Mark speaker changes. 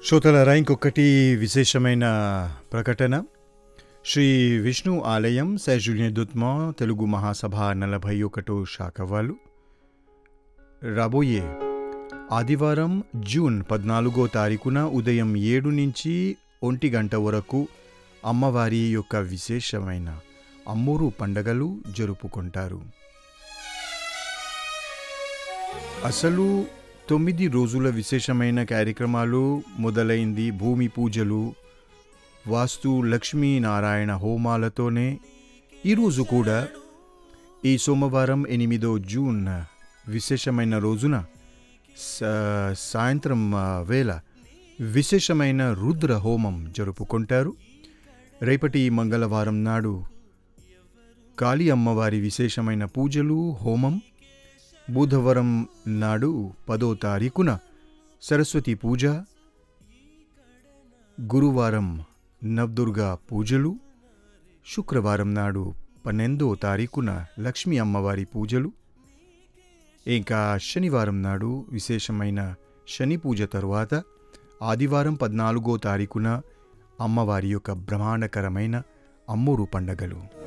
Speaker 1: శ్రోతలారా ఇంకొకటి విశేషమైన ప్రకటన శ్రీ విష్ణు ఆలయం సైజులియన్ దుత్మా తెలుగు మహాసభ నలభై ఒకటో శాఖ వాళ్ళు రాబోయే ఆదివారం జూన్ పద్నాలుగో తారీఖున ఉదయం ఏడు నుంచి ఒంటి గంట వరకు అమ్మవారి యొక్క విశేషమైన అమ్మూరు పండగలు జరుపుకుంటారు అసలు తొమ్మిది రోజుల విశేషమైన కార్యక్రమాలు మొదలైంది భూమి పూజలు వాస్తు లక్ష్మీనారాయణ హోమాలతోనే ఈరోజు కూడా ఈ సోమవారం ఎనిమిదో జూన్ విశేషమైన రోజున సా- సాయంత్రం ఆ, వేళ విశేషమైన రుద్ర హోమం జరుపుకుంటారు రేపటి మంగళవారం నాడు కాళీ అమ్మవారి విశేషమైన పూజలు హోమం బుధవారం నాడు పదో తారీఖున సరస్వతి పూజ గురువారం నవదుర్గా పూజలు శుక్రవారం నాడు పన్నెండో తారీఖున లక్ష్మీ అమ్మవారి పూజలు ఇంకా శనివారం నాడు విశేషమైన శని పూజ తరువాత ఆదివారం పద్నాలుగో తారీఖున అమ్మవారి యొక్క బ్రహ్మాండకరమైన అమ్మూరు పండగలు